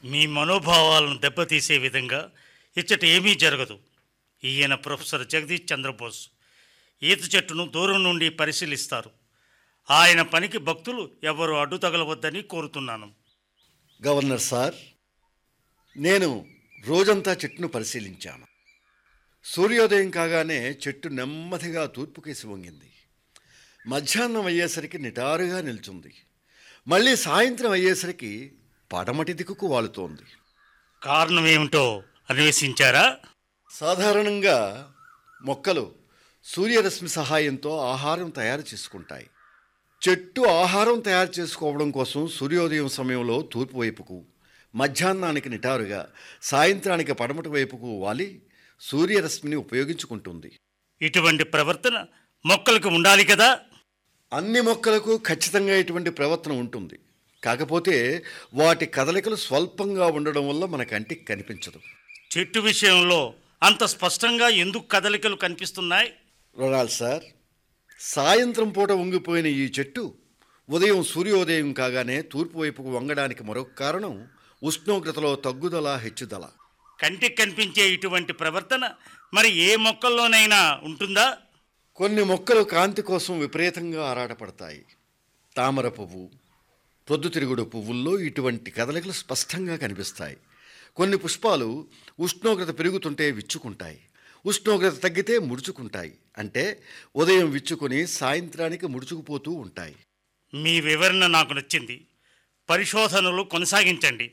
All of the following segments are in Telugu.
మీ మనోభావాలను దెబ్బతీసే విధంగా ఇచ్చట ఏమీ జరగదు ఈయన ప్రొఫెసర్ జగదీష్ చంద్రబోస్ ఈత చెట్టును దూరం నుండి పరిశీలిస్తారు ఆయన పనికి భక్తులు ఎవరు అడ్డు తగలవద్దని కోరుతున్నాను గవర్నర్ సార్ నేను రోజంతా చెట్టును పరిశీలించాను సూర్యోదయం కాగానే చెట్టు నెమ్మదిగా తూర్పుకేసి వంగింది మధ్యాహ్నం అయ్యేసరికి నిటారుగా నిల్చుంది మళ్ళీ సాయంత్రం అయ్యేసరికి పడమటి దిక్కుకు వాలుతోంది కారణం ఏమిటో అన్వేషించారా సాధారణంగా మొక్కలు సూర్యరశ్మి సహాయంతో ఆహారం తయారు చేసుకుంటాయి చెట్టు ఆహారం తయారు చేసుకోవడం కోసం సూర్యోదయం సమయంలో తూర్పు వైపుకు మధ్యాహ్నానికి నిటారుగా సాయంత్రానికి పడమటి వైపుకు వాలి సూర్యరశ్మిని ఉపయోగించుకుంటుంది ఇటువంటి ప్రవర్తన మొక్కలకు ఉండాలి కదా అన్ని మొక్కలకు ఖచ్చితంగా ఇటువంటి ప్రవర్తన ఉంటుంది కాకపోతే వాటి కదలికలు స్వల్పంగా ఉండడం వల్ల మన కంటికి కనిపించదు చెట్టు విషయంలో అంత స్పష్టంగా ఎందుకు కదలికలు కనిపిస్తున్నాయి రొనాల్డ్ సార్ సాయంత్రం పూట వంగిపోయిన ఈ చెట్టు ఉదయం సూర్యోదయం కాగానే తూర్పు వైపుకు వంగడానికి మరొక కారణం ఉష్ణోగ్రతలో తగ్గుదల హెచ్చుదల కంటికి కనిపించే ఇటువంటి ప్రవర్తన మరి ఏ మొక్కల్లోనైనా ఉంటుందా కొన్ని మొక్కలు కాంతి కోసం విపరీతంగా ఆరాటపడతాయి తామర పువ్వు పొద్దుతిరుగుడు పువ్వుల్లో ఇటువంటి కదలికలు స్పష్టంగా కనిపిస్తాయి కొన్ని పుష్పాలు ఉష్ణోగ్రత పెరుగుతుంటే విచ్చుకుంటాయి ఉష్ణోగ్రత తగ్గితే ముడుచుకుంటాయి అంటే ఉదయం విచ్చుకొని సాయంత్రానికి ముడుచుకుపోతూ ఉంటాయి మీ వివరణ నాకు నచ్చింది పరిశోధనలు కొనసాగించండి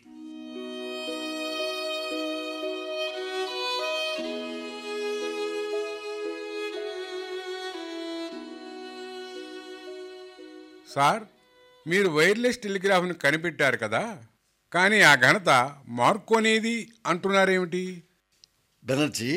సార్ మీరు వైర్లెస్ టెలిగ్రాఫ్ను కనిపెట్టారు కదా కానీ ఆ ఘనత మార్కోనేది అంటున్నారేమిటి బెనర్జీ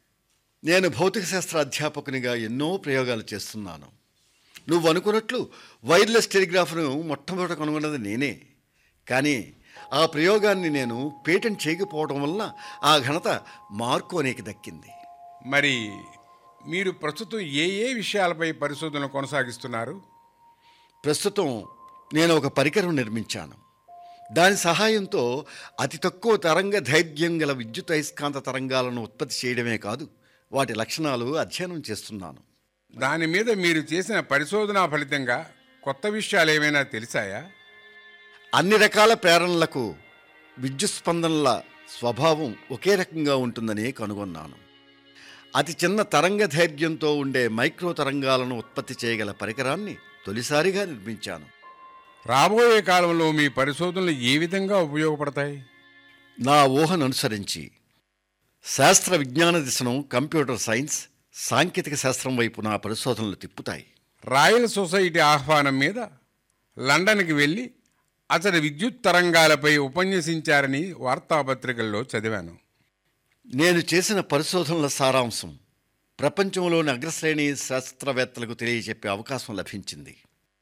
నేను భౌతిక శాస్త్ర అధ్యాపకునిగా ఎన్నో ప్రయోగాలు చేస్తున్నాను నువ్వు అనుకున్నట్లు వైర్లెస్ టెలిగ్రాఫ్ను మొట్టమొదట కనుగొన్నది నేనే కానీ ఆ ప్రయోగాన్ని నేను పేటెంట్ చేయకపోవడం వల్ల ఆ ఘనత మార్కోనేకి దక్కింది మరి మీరు ప్రస్తుతం ఏ ఏ విషయాలపై పరిశోధన కొనసాగిస్తున్నారు ప్రస్తుతం నేను ఒక పరికరం నిర్మించాను దాని సహాయంతో అతి తక్కువ తరంగ ధైర్యం గల విద్యుత్ అయస్కాంత తరంగాలను ఉత్పత్తి చేయడమే కాదు వాటి లక్షణాలు అధ్యయనం చేస్తున్నాను దాని మీద మీరు చేసిన పరిశోధనా ఫలితంగా కొత్త విషయాలు ఏమైనా తెలిసాయా అన్ని రకాల ప్రేరణలకు విద్యుత్ స్పందనల స్వభావం ఒకే రకంగా ఉంటుందని కనుగొన్నాను అతి చిన్న తరంగ ధైర్యంతో ఉండే మైక్రో తరంగాలను ఉత్పత్తి చేయగల పరికరాన్ని తొలిసారిగా నిర్మించాను రాబోయే కాలంలో మీ పరిశోధనలు ఏ విధంగా ఉపయోగపడతాయి నా ఊహను అనుసరించి శాస్త్ర విజ్ఞాన దిశను కంప్యూటర్ సైన్స్ సాంకేతిక శాస్త్రం వైపు నా పరిశోధనలు తిప్పుతాయి రాయల్ సొసైటీ ఆహ్వానం మీద లండన్కి వెళ్ళి అతడి విద్యుత్ తరంగాలపై ఉపన్యసించారని వార్తాపత్రికల్లో చదివాను నేను చేసిన పరిశోధనల సారాంశం ప్రపంచంలోని అగ్రశ్రేణి శాస్త్రవేత్తలకు తెలియజెప్పే అవకాశం లభించింది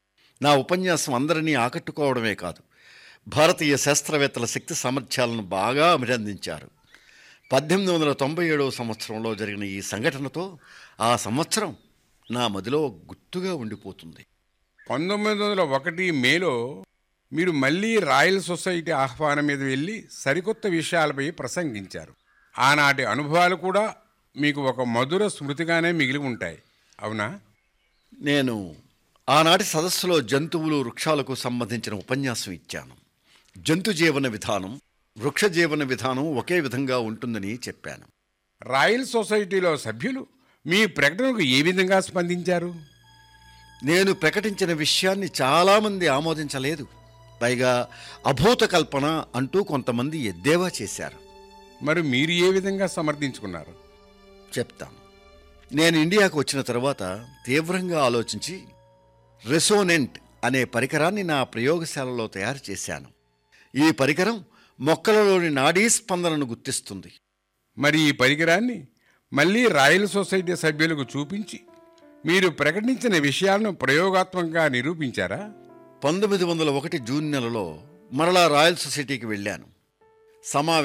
నా ఉపన్యాసం అందరినీ ఆకట్టుకోవడమే కాదు భారతీయ శాస్త్రవేత్తల శక్తి సామర్థ్యాలను బాగా అభినందించారు పద్దెనిమిది వందల తొంభై ఏడవ సంవత్సరంలో జరిగిన ఈ సంఘటనతో ఆ సంవత్సరం నా మదిలో గుర్తుగా ఉండిపోతుంది పంతొమ్మిది వందల ఒకటి మేలో మీరు మళ్ళీ రాయల్ సొసైటీ ఆహ్వానం మీద వెళ్ళి సరికొత్త విషయాలపై ప్రసంగించారు ఆనాటి అనుభవాలు కూడా మీకు ఒక మధుర స్మృతిగానే మిగిలి ఉంటాయి అవునా నేను ఆనాటి సదస్సులో జంతువులు వృక్షాలకు సంబంధించిన ఉపన్యాసం ఇచ్చాను జంతు జీవన విధానం వృక్ష జీవన విధానం ఒకే విధంగా ఉంటుందని చెప్పాను రాయల్ సొసైటీలో సభ్యులు మీ ప్రకటనకు ఏ విధంగా స్పందించారు నేను ప్రకటించిన విషయాన్ని చాలామంది ఆమోదించలేదు పైగా అభూత కల్పన అంటూ కొంతమంది ఎద్దేవా చేశారు మరి మీరు ఏ విధంగా సమర్థించుకున్నారు చెప్తాను నేను ఇండియాకు వచ్చిన తర్వాత తీవ్రంగా ఆలోచించి రెసోనెంట్ అనే పరికరాన్ని నా ప్రయోగశాలలో తయారు చేశాను ఈ పరికరం మొక్కలలోని నాడీ స్పందనను గుర్తిస్తుంది మరి ఈ పరికరాన్ని మళ్ళీ రాయల్ సొసైటీ సభ్యులకు చూపించి మీరు ప్రకటించిన విషయాలను ప్రయోగాత్మకంగా నిరూపించారా పంతొమ్మిది వందల ఒకటి జూన్ నెలలో మరలా రాయల్ సొసైటీకి వెళ్ళాను సమా